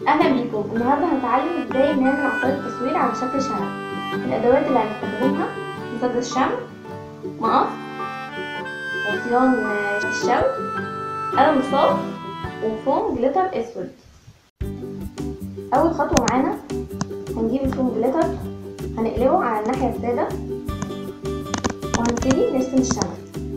اهلا بيكم النهارده هنتعلم ازاي نعمل عصاية تصوير على شكل شمع الادوات اللي هنستخدمها مسدس شمع مقص عصيان الشوك قلم رصاص وفوم جليتر اسود اول خطوه معانا هنجيب الفوم جليتر هنقلبه على الناحيه السادة وهنبتدي نرسم الشمع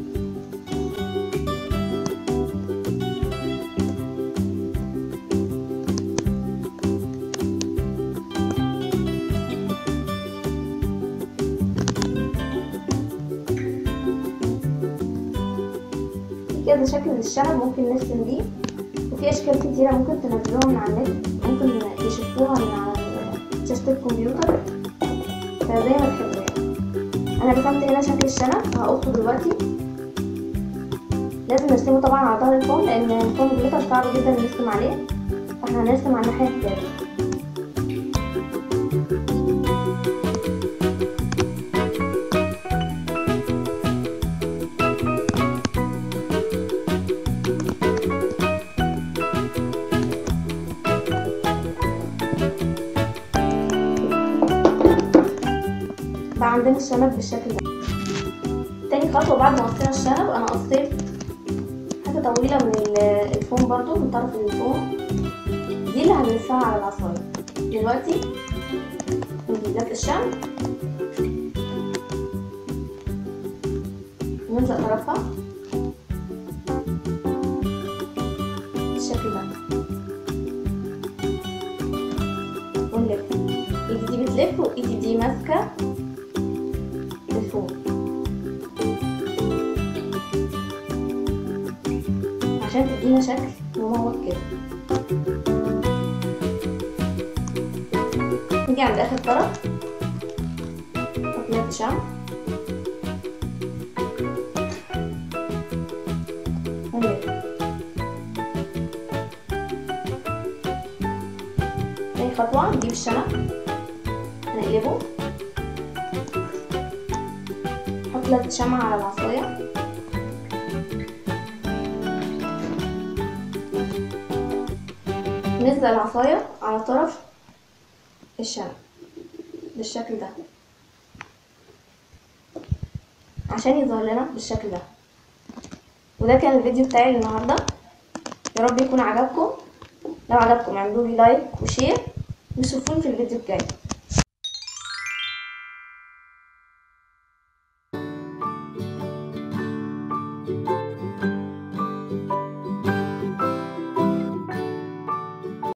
كده شكل الشنب ممكن نرسم بيه وفي اشكال كتيرة ممكن تنزلوها من على النت ممكن تشوفوها من على شاشة الكمبيوتر فزي ما تحبوا يعني انا رسمت هنا شكل الشنب هقصه دلوقتي لازم نرسمه طبعا على ظهر الفوم لان الفوم جليتر صعب جدا نرسم عليه فاحنا هنرسم على الناحية التانية بقى عندنا الشنب بالشكل ده تاني خطوة بعد ما قصينا الشنب انا قصيت حاجة طويلة من الفوم برضو من طرف الفوم دي اللي هنلفها على العصاية دلوقتي نلف الشنب نلزق طرفها بالشكل ده ونلف ايدي دي بتلف وايدي دي ماسكة الفوم عشان تدينا شكل مموت كده نيجي عند اخر طرف نحط يد شمع ونلف تاني خطوة نجيب الشنب نقلبه نحط لد شمعة على العصاية نلزق العصاية على طرف الشمع بالشكل ده عشان يظهر لنا بالشكل ده وده كان الفيديو بتاعي النهاردة يا رب يكون عجبكم لو عجبكم اعملوا لي لايك وشير وشوفوني في الفيديو الجاي